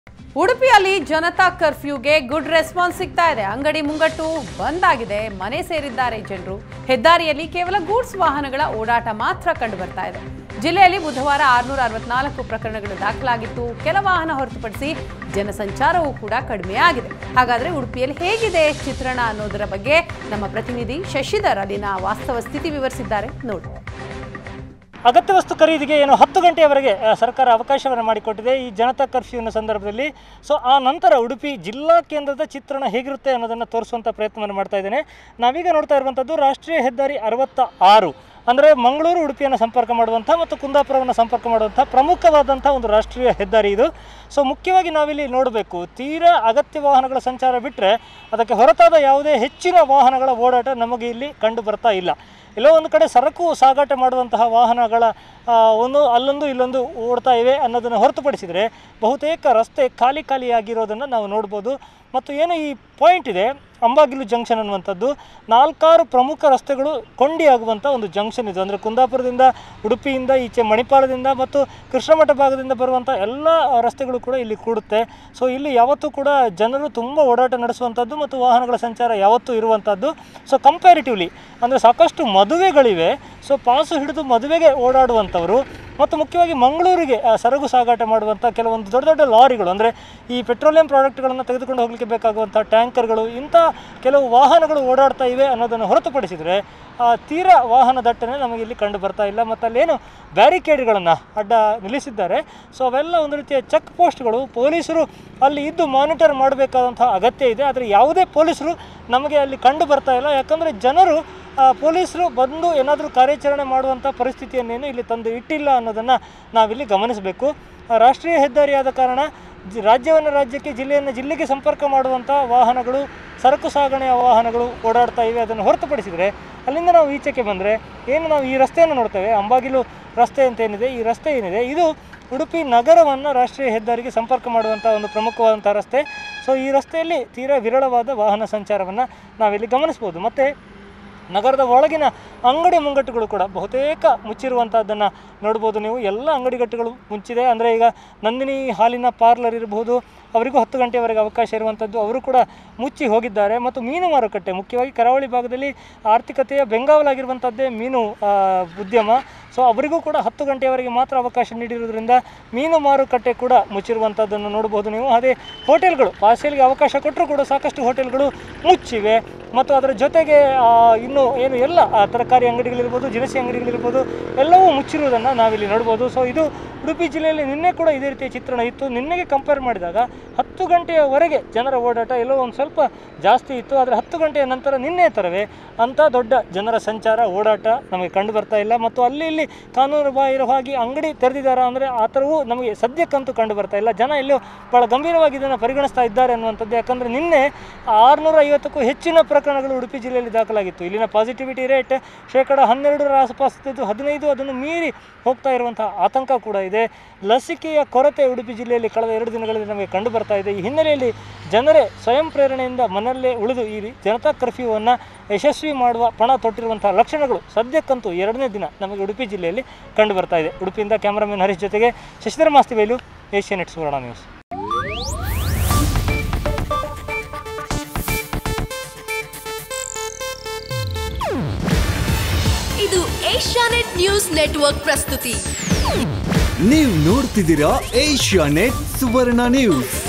ಉಡುಪಿಯಲ್ಲಿ Janata ಕರ್ಫ್ಯೂಗೆ good response ಸಿಗ್ತಾ ಇದೆ ಅಂಗಡಿ ಮುಂಗಟ್ಟು ಬಂದ್ ಆಗಿದೆ ಮನೆ ಸೇರಿದ್ದಾರೆ ಜನರು ಹೆದ್ದಾರಿಯಲ್ಲಿ ಕೇವಲ ಗೂಡ್ಸ್ ವಾಹನಗಳ ಓಡಾಟ ಮಾತ್ರ ಕಂಡು ಬರ್ತಾ ಇದೆ ಜಿಲ್ಲೆಯಲ್ಲಿ ಬುಧವಾರ ಆರುನೂರ ಅರವತ್ನಾಲ್ಕು ಪ್ರಕರಣಗಳು ದಾಖಲಾಗಿತ್ತು ಕೆಲ ವಾಹನ ಹೊರತುಪಡಿಸಿ ಜನಸಂಚಾರವೂ ಕೂಡ ಕಡಿಮೆ ಆಗಿದೆ ಹಾಗಾದ್ರೆ ಉಡುಪಿಯಲ್ಲಿ ಹೇಗಿದೆ ಚಿತ್ರಣ ಅನ್ನೋದರ ಬಗ್ಗೆ ನಮ್ಮ ಪ್ರತಿನಿಧಿ ಶಶಿಧರ್ ಅಲ್ಲಿನ ವಾಸ್ತವ ಸ್ಥಿತಿ ವಿವರಿಸಿದ್ದಾರೆ ನೋಡಿ ಅಗತ್ಯ ವಸ್ತು ಖರೀದಿಗೆ ಏನು ಹತ್ತು ಗಂಟೆಯವರೆಗೆ ಆ, ಸರ್ಕಾರ ಅವಕಾಶವನ್ನು ಮಾಡಿಕೊಟ್ಟಿದೆ ಈ ಜನತಾ ಕರ್ಫ್ಯೂನ ಸಂದರ್ಭದಲ್ಲಿ ಸೊ ಆ ನಂತರ ಉಡುಪಿ ಜಿಲ್ಲಾ ಕೇಂದ್ರದ ಚಿತ್ರಣ ಹೇಗಿರುತ್ತೆ ಅನ್ನೋದನ್ನು ತೋರಿಸುವಂಥ ಪ್ರಯತ್ನವನ್ನು ಮಾಡ್ತಾ ಇದ್ದೇನೆ ನಾವೀಗ ನೋಡ್ತಾ ಇರುವಂಥದ್ದು ರಾಷ್ಟ್ರೀಯ ಹೆದ್ದಾರಿ ಅರವತ್ತ ಆರು ಅಂದರೆ ಮಂಗಳೂರು ಉಡುಪಿಯನ್ನು ಸಂಪರ್ಕ ಮಾಡುವಂಥ ಮತ್ತು ಕುಂದಾಪುರವನ್ನು ಸಂಪರ್ಕ ಮಾಡುವಂಥ ಪ್ರಮುಖವಾದಂಥ ಒಂದು ರಾಷ್ಟ್ರೀಯ ಹೆದ್ದಾರಿ ಇದು ಸೊ ಮುಖ್ಯವಾಗಿ ನಾವಿಲ್ಲಿ ನೋಡಬೇಕು ತೀರಾ ಅಗತ್ಯ ವಾಹನಗಳ ಸಂಚಾರ ಬಿಟ್ಟರೆ ಅದಕ್ಕೆ ಹೊರತಾದ ಯಾವುದೇ ಹೆಚ್ಚಿನ ವಾಹನಗಳ ಓಡಾಟ ನಮಗೆ ಇಲ್ಲಿ ಕಂಡು ಬರ್ತಾ ಇಲ್ಲ ಎಲ್ಲೋ ಒಂದು ಕಡೆ ಸರಕು ಸಾಗಾಟ ಮಾಡುವಂತಹ ವಾಹನಗಳ ಆ, ಒಂದು ಅಲ್ಲೊಂದು ಇಲ್ಲೊಂದು ಓಡ್ತಾ ಇವೆ ಅನ್ನೋದನ್ನು ಹೊರತುಪಡಿಸಿದರೆ ಬಹುತೇಕ ರಸ್ತೆ ಖಾಲಿ ಖಾಲಿಯಾಗಿರೋದನ್ನು ನಾವು ನೋಡ್ಬೋದು ಮತ್ತು ಏನು ಈ ಪಾಯಿಂಟ್ ಇದೆ ಅಂಬಾಗಿಲು ಜಂಕ್ಷನ್ ಅನ್ನುವಂಥದ್ದು ನಾಲ್ಕಾರು ಪ್ರಮುಖ ರಸ್ತೆಗಳು ಕೊಂಡಿಯಾಗುವಂಥ ಒಂದು ಜಂಕ್ಷನ್ ಇದು ಅಂದರೆ ಕುಂದಾಪುರದಿಂದ ಉಡುಪಿಯಿಂದ ಈಚೆ ಮಣಿಪಾಲದಿಂದ ಮತ್ತು ಕೃಷ್ಣಮಠ ಭಾಗದಿಂದ ಬರುವಂಥ ಎಲ್ಲ ರಸ್ತೆಗಳು ಕೂಡ ಇಲ್ಲಿ ಕೂಡುತ್ತೆ ಸೊ ಇಲ್ಲಿ ಯಾವತ್ತೂ ಕೂಡ ಜನರು ತುಂಬ ಓಡಾಟ ನಡೆಸುವಂಥದ್ದು ಮತ್ತು ವಾಹನಗಳ ಸಂಚಾರ ಯಾವತ್ತೂ ಇರುವಂಥದ್ದು ಸೊ ಕಂಪ್ಯಾರಿಟಿವ್ಲಿ ಅಂದರೆ ಸಾಕಷ್ಟು ಮದುವೆಗಳಿವೆ ಸೊ ಪಾಸು ಹಿಡಿದು ಮದುವೆಗೆ ಓಡಾಡುವಂಥವರು ಮತ್ತು ಮುಖ್ಯವಾಗಿ ಮಂಗಳೂರಿಗೆ ಆ, ಸರಕು ಸಾಗಾಟ ಮಾಡುವಂಥ ಕೆಲವೊಂದು ದೊಡ್ಡ ದೊಡ್ಡ ಲಾರಿಗಳು ಅಂದರೆ ಈ ಪೆಟ್ರೋಲಿಯಂ ಪ್ರಾಡಕ್ಟ್ಗಳನ್ನು ತೆಗೆದುಕೊಂಡು ಹೋಗಲಿಕ್ಕೆ ಬೇಕಾಗುವಂಥ ಟ್ಯಾಂಕರ್ಗಳು ಇಂಥ ಕೆಲವು ವಾಹನಗಳು ಓಡಾಡ್ತಾ ಇವೆ ಅನ್ನೋದನ್ನು ಹೊರತುಪಡಿಸಿದರೆ ಆ, ತೀರಾ ವಾಹನ ದಟ್ಟಣೆ ನಮಗೆ ಇಲ್ಲಿ ಕಂಡು ಬರ್ತಾ ಇಲ್ಲ ಮತ್ತು ಅಲ್ಲೇನು ಬ್ಯಾರಿಕೇಡ್ಗಳನ್ನು ಅಡ್ಡ ನಿಲ್ಲಿಸಿದ್ದಾರೆ ಸೊ ಅವೆಲ್ಲ ಒಂದು ರೀತಿಯ ಚೆಕ್ ಪೋಸ್ಟ್ಗಳು ಪೊಲೀಸರು ಅಲ್ಲಿ ಇದ್ದು ಮಾನಿಟರ್ ಮಾಡಬೇಕಾದಂಥ ಅಗತ್ಯ ಇದೆ ಆದರೆ ಯಾವುದೇ ಪೊಲೀಸರು ನಮಗೆ ಅಲ್ಲಿ ಕಂಡು ಬರ್ತಾ ಇಲ್ಲ ಯಾಕಂದರೆ ಜನರು ಆ, ಪೊಲೀಸರು ಬಂದು ಏನಾದರೂ ಕಾರ್ಯಾಚರಣೆ ಮಾಡುವಂಥ ಪರಿಸ್ಥಿತಿಯನ್ನೇನು ಇಲ್ಲಿ ತಂದು ಇಟ್ಟಿಲ್ಲ ಅನ್ನೋದನ್ನು ನಾವಿಲ್ಲಿ ಗಮನಿಸಬೇಕು ಆ, ರಾಷ್ಟ್ರೀಯ ಹೆದ್ದಾರಿ ಆದ ಕಾರಣ ಜಿ- ರಾಜ್ಯವನ್ನು ರಾಜ್ಯಕ್ಕೆ ಜಿಲ್ಲೆಯನ್ನು ಜಿಲ್ಲೆಗೆ ಸಂಪರ್ಕ ಮಾಡುವಂಥ ವಾಹನಗಳು ಸರಕು ಸಾಗಣೆಯ ವಾಹನಗಳು ಓಡಾಡ್ತಾ ಇವೆ ಅದನ್ನು ಹೊರತುಪಡಿಸಿದರೆ ಅಲ್ಲಿಂದ ನಾವು ಈಚೆಗೆ ಬಂದರೆ ಏನು ನಾವು ಈ ರಸ್ತೆಯನ್ನು ನೋಡ್ತೇವೆ ಅಂಬಾಗಿಲು ರಸ್ತೆ ಅಂತ ಏನಿದೆ ಈ ರಸ್ತೆ ಏನಿದೆ ಇದು ಉಡುಪಿ ನಗರವನ್ನು ರಾಷ್ಟ್ರೀಯ ಹೆದ್ದಾರಿಗೆ ಸಂಪರ್ಕ ಮಾಡುವಂಥ ಒಂದು ಪ್ರಮುಖವಾದಂಥ ರಸ್ತೆ ಸೊ ಈ ರಸ್ತೆಯಲ್ಲಿ ತೀರಾ ವಿರಳವಾದ ವಾಹನ ಸಂಚಾರವನ್ನು ನಾವಿಲ್ಲಿ ಗಮನಿಸ್ಬೋದು ಮತ್ತು ನಗರದ ಒಳಗಿನ ಅಂಗಡಿ ಮುಂಗಟ್ಟುಗಳು ಕೂಡ ಬಹುತೇಕ ಮುಚ್ಚಿರುವಂಥದ್ದನ್ನು ನೋಡ್ಬೋದು ನೀವು ಎಲ್ಲ ಅಂಗಡಿಗಟ್ಟುಗಳು ಮುಚ್ಚಿದೆ ಅಂದರೆ ಈಗ ನಂದಿನಿ ಹಾಲಿನ ಪಾರ್ಲರ್ ಇರಬಹುದು ಅವರಿಗೂ ಹತ್ತು ಗಂಟೆವರೆಗೆ ಅವಕಾಶ ಇರುವಂಥದ್ದು ಅವರು ಕೂಡ ಮುಚ್ಚಿ ಹೋಗಿದ್ದಾರೆ ಮತ್ತು ಮೀನು ಮಾರುಕಟ್ಟೆ ಮುಖ್ಯವಾಗಿ ಕರಾವಳಿ ಭಾಗದಲ್ಲಿ ಆರ್ಥಿಕತೆಯ ಬೆಂಗಾವಲಾಗಿರುವಂಥದ್ದೇ ಮೀನು ಆ, ಉದ್ಯಮ ಸೊ ಅವರಿಗೂ ಕೂಡ ಹತ್ತು ಗಂಟೆಯವರೆಗೆ ಮಾತ್ರ ಅವಕಾಶ ನೀಡಿರುವುದರಿಂದ ಮೀನು ಮಾರುಕಟ್ಟೆ ಕೂಡ ಮುಚ್ಚಿರುವಂಥದ್ದನ್ನು ನೋಡ್ಬೋದು ನೀವು ಅದೇ ಹೋಟೆಲ್ಗಳು ಪಾರ್ಸೆಲ್ಗೆ ಅವಕಾಶ ಕೊಟ್ಟರೂ ಕೂಡ ಸಾಕಷ್ಟು ಹೋಟೆಲ್ಗಳು ಮುಚ್ಚಿವೆ ಮತ್ತು ಅದರ ಜೊತೆಗೆ ಆ, ಇನ್ನು ಏನು ಎಲ್ಲ ಆ, ತರಕಾರಿ ಅಂಗಡಿಗಳಿರ್ಬೋದು ದಿನಸಿ ಅಂಗಡಿಗಳಿರ್ಬೋದು ಎಲ್ಲವೂ ಮುಚ್ಚಿರುವುದನ್ನು ನಾವಿಲ್ಲಿ ನೋಡ್ಬೋದು ಸೊ ಇದು ಉಡುಪಿ ಜಿಲ್ಲೆಯಲ್ಲಿ ನಿನ್ನೆ ಕೂಡ ಇದೇ ರೀತಿಯ ಚಿತ್ರಣ ಇತ್ತು ನಿನ್ನೆಗೆ ಕಂಪೇರ್ ಮಾಡಿದಾಗ ಹತ್ತು ಗಂಟೆಯವರೆಗೆ ಜನರ ಓಡಾಟ ಎಲ್ಲೋ ಒಂದು ಸ್ವಲ್ಪ ಜಾಸ್ತಿ ಇತ್ತು ಆದರೆ ಹತ್ತು ಗಂಟೆಯ ನಂತರ ನಿನ್ನೆ ಥರವೇ ಅಂಥ ದೊಡ್ಡ ಜನರ ಸಂಚಾರ ಓಡಾಟ ನಮಗೆ ಕಂಡು ಬರ್ತಾ ಇಲ್ಲ ಮತ್ತು ಅಲ್ಲಿ ಇಲ್ಲಿ ಕಾನೂನು ಬಾಹಿರ ಹಾಗೆ ಅಂಗಡಿ ತೆರೆದಿದ್ದಾರಾ ಅಂದರೆ ಆ ಥರವೂ ನಮಗೆ ಸದ್ಯಕ್ಕಂತೂ ಕಂಡು ಬರ್ತಾ ಇಲ್ಲ ಜನ ಎಲ್ಲೋ ಭಾಳ ಗಂಭೀರವಾಗಿ ಇದನ್ನು ಪರಿಗಣಿಸ್ತಾ ಇದ್ದಾರೆ ಅನ್ನುವಂಥದ್ದು ಯಾಕಂದರೆ ನಿನ್ನೆ ಆರುನೂರ ಐವತ್ತಕ್ಕೂ ಹೆಚ್ಚಿನ ಪ್ರಕರಣಗಳು ಉಡುಪಿ ಜಿಲ್ಲೆಯಲ್ಲಿ ದಾಖಲಾಗಿತ್ತು ಇಲ್ಲಿನ ಪಾಸಿಟಿವಿಟಿ ರೇಟ್ ಶೇಕಡ ಹನ್ನೆರಡರ ಆಸುಪಾಸಿದ್ದು ಹದಿನೈದು ಅದನ್ನು ಮೀರಿ ಹೋಗ್ತಾ ಇರುವಂತಹ ಆತಂಕ ಕೂಡ ಇದೆ ಲಸಿಕೆಯ ಕೊರತೆ ಉಡುಪಿ ಜಿಲ್ಲೆಯಲ್ಲಿ ಕಳೆದ ಎರಡು ದಿನಗಳಲ್ಲಿ ನಮಗೆ ಕಂಡು ಬರ್ತಾ ಇದೆ ಈ ಹಿನ್ನೆಲೆಯಲ್ಲಿ ಜನರೇ ಸ್ವಯಂ ಪ್ರೇರಣೆಯಿಂದ ಮನೆಯಲ್ಲೇ ಉಳಿದು ಈ ರೀ- ಜನತಾ ಕರ್ಫ್ಯೂವನ್ನು ಯಶಸ್ವಿ ಮಾಡುವ ಪಣ ತೊಟ್ಟಿರುವಂತಹ ಲಕ್ಷಣಗಳು ಸದ್ಯಕ್ಕಂತೂ ಎರಡನೇ ದಿನ ನಮಗೆ ಉಡುಪಿ ಜಿಲ್ಲೆಯಲ್ಲಿ ಕಂಡು ಬರ್ತಾ ಇದೆ ಉಡುಪಿಯಿಂದ ಕ್ಯಾಮರಾಮನ್ ಹರೀಶ್ ಜೊತೆಗೆ ಶಶಿಧರ ಮಾಸ್ತಿವೇಲು ಏಷ್ಯಾನೆಟ್ ಸುವರ್ಣ ನ್ಯೂಸ್ ಇದು ಏಷ್ಯಾನೆಟ್ ನ್ಯೂಸ್ ನೆಟ್ವರ್ಕ್ ಪ್ರಸ್ತುತಿ ನೀವು ನೋಡ್ತಿದ್ದೀರಾ ಏಷ್ಯಾ ನೆಟ್ ಸುವರ್ಣ ನ್ಯೂಸ್